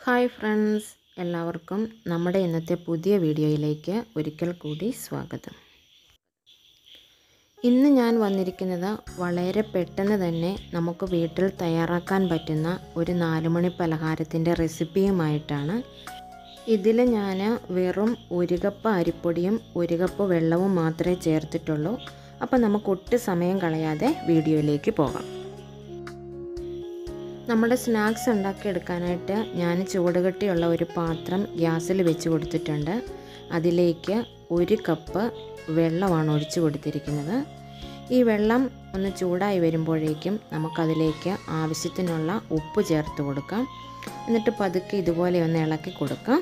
hi friends എല്ലാവർക്കും നമ്മുടെ ഇന്നത്തെ പുതിയ വീഡിയോയിലേക്ക് ഒരിക്കൽ കൂടി സ്വാഗതം ഇന്ന് ഞാൻ വന്നിരിക്കുന്നത് വളരെ പെട്ടെന്ന് തന്നെ നമുക്ക് വീട്ടിൽ തയ്യാറാക്കാൻ പറ്റുന്ന ഒരു നാലുമണി പലഹാരത്തിൻ്റെ റെസിപ്പിയുമായിട്ടാണ് ഇതിൽ ഞാൻ വെറും ഒരു കപ്പ് അരിപ്പൊടിയും ഒരു കപ്പ് വെള്ളവും മാത്രമേ ചേർത്തിട്ടുള്ളൂ അപ്പോൾ നമുക്ക് ഒട്ടും സമയം കളയാതെ വീഡിയോയിലേക്ക് പോകാം നമ്മുടെ സ്നാക്സ് ഉണ്ടാക്കിയെടുക്കാനായിട്ട് ഞാൻ ചൂടുകട്ടിയുള്ള ഒരു പാത്രം ഗ്യാസിൽ വെച്ച് കൊടുത്തിട്ടുണ്ട് അതിലേക്ക് ഒരു കപ്പ് വെള്ളമാണ് ഒഴിച്ചു കൊടുത്തിരിക്കുന്നത് ഈ വെള്ളം ഒന്ന് ചൂടായി വരുമ്പോഴേക്കും നമുക്കതിലേക്ക് ആവശ്യത്തിനുള്ള ഉപ്പ് ചേർത്ത് കൊടുക്കാം എന്നിട്ട് പതുക്കെ ഇതുപോലെ ഒന്ന് ഇളക്കി കൊടുക്കാം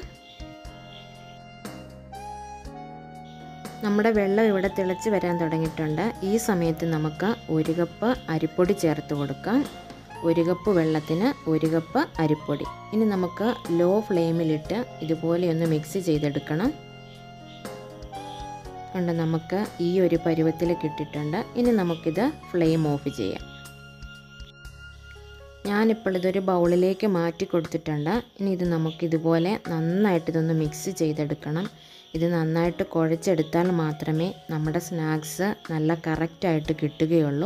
നമ്മുടെ വെള്ളം ഇവിടെ തിളച്ച് വരാൻ തുടങ്ങിയിട്ടുണ്ട് ഈ സമയത്ത് നമുക്ക് ഒരു കപ്പ് അരിപ്പൊടി ചേർത്ത് കൊടുക്കാം ഒരു കപ്പ് വെള്ളത്തിന് ഒരു കപ്പ് അരിപ്പൊടി ഇനി നമുക്ക് ലോ ഫ്ലെയിമിലിട്ട് ഇതുപോലെ ഒന്ന് മിക്സ് ചെയ്തെടുക്കണം കണ്ട് നമുക്ക് ഈ ഒരു പരുവത്തിൽ കിട്ടിയിട്ടുണ്ട് ഇനി നമുക്കിത് ഫ്ലെയിം ഓഫ് ചെയ്യാം ഞാനിപ്പോൾ ഇതൊരു ബൗളിലേക്ക് മാറ്റി കൊടുത്തിട്ടുണ്ട് ഇനി ഇത് നമുക്കിതുപോലെ നന്നായിട്ട് ഇതൊന്ന് മിക്സ് ചെയ്തെടുക്കണം ഇത് നന്നായിട്ട് കുഴച്ചെടുത്താൽ മാത്രമേ നമ്മുടെ സ്നാക്സ് നല്ല കറക്റ്റായിട്ട് കിട്ടുകയുള്ളൂ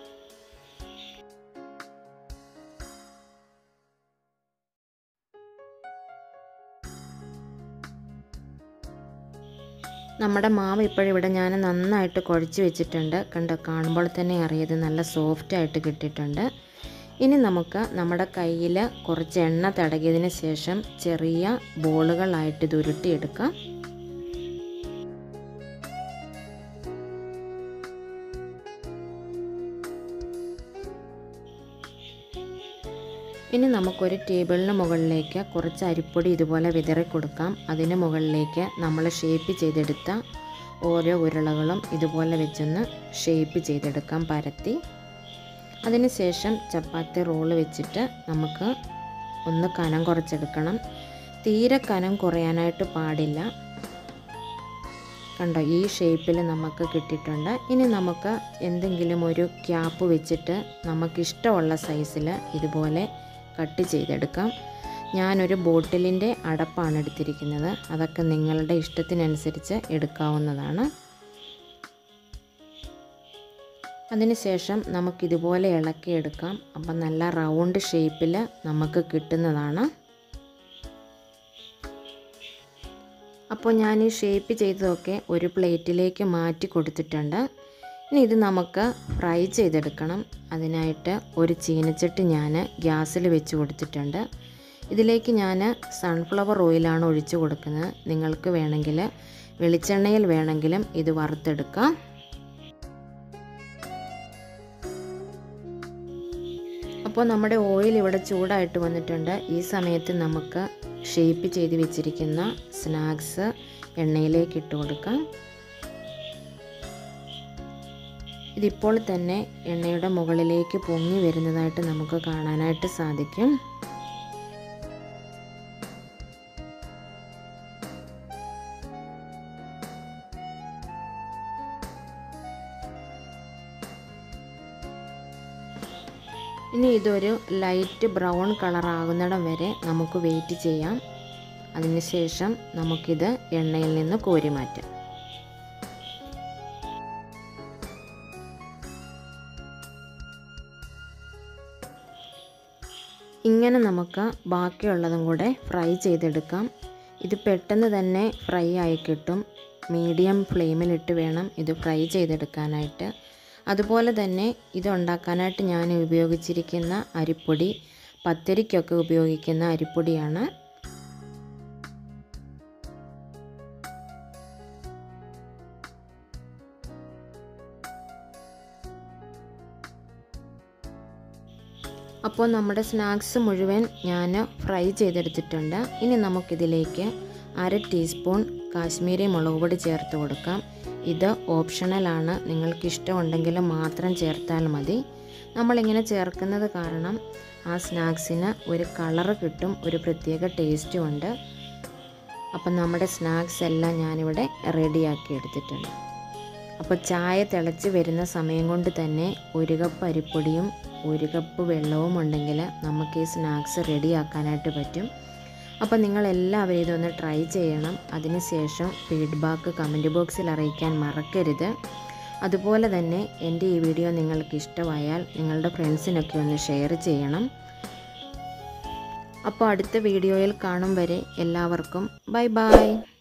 നമ്മുടെ മാവ് ഇപ്പോഴിവിടെ ഞാൻ നന്നായിട്ട് കുഴച്ച് വെച്ചിട്ടുണ്ട് കണ്ട് കാണുമ്പോൾ തന്നെ അറിയത് നല്ല സോഫ്റ്റായിട്ട് കിട്ടിയിട്ടുണ്ട് ഇനി നമുക്ക് നമ്മുടെ കയ്യിൽ കുറച്ച് എണ്ണ തടകിയതിന് ശേഷം ചെറിയ ബോളുകളായിട്ട് ഇത് ഉരുട്ടിയെടുക്കാം ഇനി നമുക്കൊരു ടേബിളിന് മുകളിലേക്ക് കുറച്ച് അരിപ്പൊടി ഇതുപോലെ വിതറി കൊടുക്കാം അതിന് മുകളിലേക്ക് നമ്മൾ ഷേപ്പ് ചെയ്തെടുത്ത ഓരോ ഉരുളകളും ഇതുപോലെ വെച്ചൊന്ന് ഷേപ്പ് ചെയ്തെടുക്കാം പരത്തി അതിനുശേഷം ചപ്പാത്തി റോള് വെച്ചിട്ട് നമുക്ക് ഒന്ന് കനം കുറച്ചെടുക്കണം തീരെ കനം കുറയാനായിട്ട് പാടില്ല കണ്ടോ ഈ ഷേപ്പിൽ നമുക്ക് കിട്ടിയിട്ടുണ്ട് ഇനി നമുക്ക് എന്തെങ്കിലും ഒരു ക്യാപ്പ് വെച്ചിട്ട് നമുക്കിഷ്ടമുള്ള സൈസിൽ ഇതുപോലെ കട്ട് ചെയ്തെടുക്കാം ഞാനൊരു ബോട്ടിലിൻ്റെ അടപ്പാണ് എടുത്തിരിക്കുന്നത് അതൊക്കെ നിങ്ങളുടെ ഇഷ്ടത്തിനനുസരിച്ച് എടുക്കാവുന്നതാണ് അതിനുശേഷം നമുക്കിതുപോലെ ഇളക്കിയെടുക്കാം അപ്പം നല്ല റൗണ്ട് ഷേപ്പിൽ നമുക്ക് കിട്ടുന്നതാണ് അപ്പോൾ ഞാൻ ഈ ഷേപ്പ് ചെയ്തതൊക്കെ ഒരു പ്ലേറ്റിലേക്ക് മാറ്റി കൊടുത്തിട്ടുണ്ട് ഇനി ഇത് നമുക്ക് ഫ്രൈ ചെയ്തെടുക്കണം അതിനായിട്ട് ഒരു ചീനച്ചട്ടി ഞാൻ ഗ്യാസിൽ വെച്ച് കൊടുത്തിട്ടുണ്ട് ഇതിലേക്ക് ഞാൻ സൺഫ്ലവർ ഓയിലാണ് ഒഴിച്ചു കൊടുക്കുന്നത് നിങ്ങൾക്ക് വേണമെങ്കിൽ വെളിച്ചെണ്ണയിൽ വേണമെങ്കിലും ഇത് വറുത്തെടുക്കാം അപ്പോൾ നമ്മുടെ ഓയിൽ ഇവിടെ ചൂടായിട്ട് വന്നിട്ടുണ്ട് ഈ സമയത്ത് നമുക്ക് ഷേപ്പ് ചെയ്ത് വെച്ചിരിക്കുന്ന സ്നാക്സ് എണ്ണയിലേക്ക് ഇട്ട് കൊടുക്കാം ഇതിപ്പോൾ തന്നെ എണ്ണയുടെ മുകളിലേക്ക് പൊങ്ങി വരുന്നതായിട്ട് നമുക്ക് കാണാനായിട്ട് സാധിക്കും ഇനി ഇതൊരു ലൈറ്റ് ബ്രൗൺ കളർ ആകുന്നിടം വരെ നമുക്ക് വെയിറ്റ് ചെയ്യാം അതിനുശേഷം നമുക്കിത് എണ്ണയിൽ നിന്ന് കോരി മാറ്റാം ഇങ്ങനെ നമുക്ക് ബാക്കിയുള്ളതും കൂടെ ഫ്രൈ ചെയ്തെടുക്കാം ഇത് പെട്ടെന്ന് തന്നെ ഫ്രൈ ആയി കിട്ടും മീഡിയം ഫ്ലെയിമിലിട്ട് വേണം ഇത് ഫ്രൈ ചെയ്തെടുക്കാനായിട്ട് അതുപോലെ തന്നെ ഇത് ഉണ്ടാക്കാനായിട്ട് ഞാൻ ഉപയോഗിച്ചിരിക്കുന്ന അരിപ്പൊടി പത്തരിക്കൊക്കെ ഉപയോഗിക്കുന്ന അരിപ്പൊടിയാണ് അപ്പോൾ നമ്മുടെ സ്നാക്സ് മുഴുവൻ ഞാൻ ഫ്രൈ ചെയ്തെടുത്തിട്ടുണ്ട് ഇനി നമുക്കിതിലേക്ക് അര ടീസ്പൂൺ കാശ്മീരി മുളക് പൊടി ചേർത്ത് കൊടുക്കാം ഇത് ഓപ്ഷണലാണ് നിങ്ങൾക്ക് ഇഷ്ടമുണ്ടെങ്കിൽ മാത്രം ചേർത്താൽ മതി നമ്മളിങ്ങനെ ചേർക്കുന്നത് കാരണം ആ സ്നാക്സിന് ഒരു കളറ് കിട്ടും ഒരു പ്രത്യേക ടേസ്റ്റും ഉണ്ട് അപ്പം നമ്മുടെ സ്നാക്സ് എല്ലാം ഞാനിവിടെ റെഡിയാക്കി എടുത്തിട്ടുണ്ട് അപ്പോൾ ചായ തിളച്ച് വരുന്ന സമയം കൊണ്ട് തന്നെ ഒരു കപ്പ് അരിപ്പൊടിയും ഒരു കപ്പ് വെള്ളവും ഉണ്ടെങ്കിൽ നമുക്ക് ഈ സ്നാക്സ് റെഡിയാക്കാനായിട്ട് പറ്റും അപ്പോൾ നിങ്ങളെല്ലാവരും ഇതൊന്ന് ട്രൈ ചെയ്യണം അതിനുശേഷം ഫീഡ്ബാക്ക് കമൻറ്റ് ബോക്സിൽ അറിയിക്കാൻ മറക്കരുത് അതുപോലെ തന്നെ എൻ്റെ ഈ വീഡിയോ നിങ്ങൾക്ക് ഇഷ്ടമായാൽ നിങ്ങളുടെ ഫ്രണ്ട്സിനൊക്കെ ഒന്ന് ഷെയർ ചെയ്യണം അപ്പോൾ അടുത്ത വീഡിയോയിൽ കാണും വരെ എല്ലാവർക്കും ബൈ ബൈ